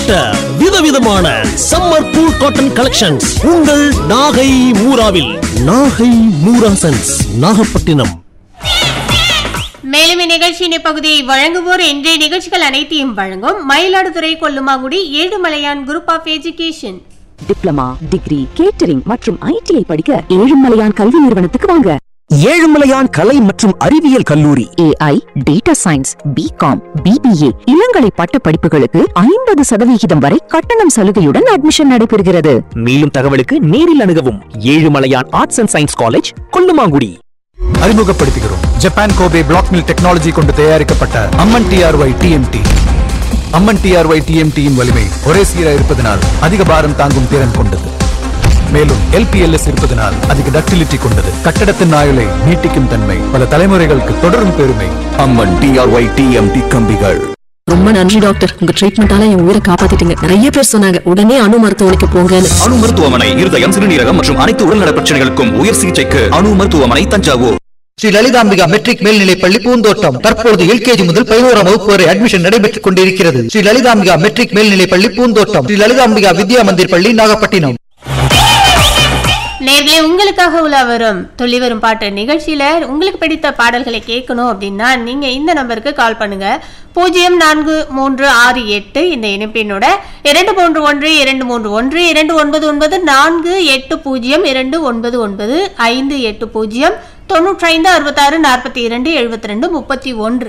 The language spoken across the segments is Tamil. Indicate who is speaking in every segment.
Speaker 1: உள்ளிட்ட விதவிதமான சம்மர் கூல் காட்டன் கலெக்ஷன்ஸ் உங்கள் நாகை மூராவில் நாகை மூராசன்ஸ் நாகப்பட்டினம்
Speaker 2: மேலும் இந்நிகழ்ச்சியின் இப்பகுதியை வழங்குவோர் இன்றைய நிகழ்ச்சிகள் அனைத்தையும் வழங்கும் Mayiladuthurai Kollumangudi Ezhumalaiyan group of education
Speaker 3: diploma degree catering மற்றும் ஐடிஐ படிக்க ஏழுமலையான் கல்வி நிறுவனத்துக்கு வாங்க
Speaker 4: ஏழுமலையான் கலை மற்றும் அறிவியல் கல்லூரி
Speaker 3: AI data science BCom BBA இளங்கலை பட்ட படிப்புகளுக்கு ஐம்பது சதவிகிதம் வரை கட்டணம் சலுகையுடன் அட்மிஷன் நடைபெறுகிறது
Speaker 4: மேலும் தகவலுக்கு நேரில் அணுகவும் Ezhumalaiyan arts and science college Kollumangudi
Speaker 5: அறிமுகப்படுத்துகிறோம் Japan Kobe black mill technology கொண்டு தயாரிக்கப்பட்ட Amman TRY TMT Amman TRY டிஎம்டியின் வலிமை ஒரே சீராக இருப்பதனால் அதிக பாரம் தாங்கும் திறன் கொண்டது மேலும் எல்பிஎல்எஸ் இருப்பதனால் அதிக டக்டிலிட்டி கொண்டது கட்டடத்தின் ஆயுளை நீட்டிக்கும் தன்மை பல தலைமுறைகளுக்கு தொடரும் பெருமை
Speaker 4: அம்மன் டிஆர்ஒய் டிஎம்டி கம்பிகள்
Speaker 6: ரொம்ப நன்றி டாக்டர் உங்க ட்ரீட்மெண்டால என் உயிரை காப்பாத்திட்டீங்க நிறைய பேர் சொன்னாங்க உடனே அணு மருத்துவமனைக்கு போங்கன்னு
Speaker 7: அணு மருத்துவமனை இருதயம் சிறுநீரகம் மற்றும் அனைத்து உடல்நல பிரச்சனைகளுக்கும் உயர் சிகிச்சைக்கு அணு மருத்துவமனை தஞ்சாவூர்
Speaker 8: ஸ்ரீ லலிதாம்பிகா மெட்ரிக் மேல்நிலைப் பள்ளி பூந்தோட்டம் தற்பொழுது எல்கேஜி முதல் பதினோராம் வகுப்பு வரை அட்மிஷன் நடைபெற்றுக் கொண்டிருக்கிறது ஸ்ரீ லலிதாம்பிகா மெட்ரிக் மேல்நிலைப் பள்ளி பூந்தோட்டம் ஸ்ரீ லலிதாம்பிகா வித்யா மந்திர் பள்ளி நாகப்பட்டினம்
Speaker 2: நேர்களே உங்களுக்காக உலா வரும் துள்ளி வரும் பாட்டு நிகழ்ச்சியில உங்களுக்கு பிடித்த பாடல்களை கேட்கணும் அப்படின்னா நீங்க இந்த நம்பருக்கு கால் பண்ணுங்க பூஜ்ஜியம் நான்கு மூன்று ஆறு எட்டு இந்த இணைப்பினோட இரண்டு மூன்று ஒன்று இரண்டு மூன்று ஒன்று இரண்டு ஒன்பது ஒன்பது நான்கு எட்டு பூஜ்ஜியம் இரண்டு ஒன்பது ஒன்பது ஐந்து எட்டு பூஜ்ஜியம் தொண்ணூற்றி ஐந்து அறுபத்தாறு நாற்பத்தி இரண்டு எழுபத்தி ரெண்டு முப்பத்தி ஒன்று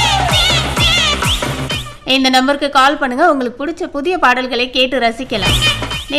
Speaker 2: இந்த நம்பருக்கு கால் பண்ணுங்க உங்களுக்கு பிடிச்ச புதிய பாடல்களை கேட்டு ரசிக்கலாம்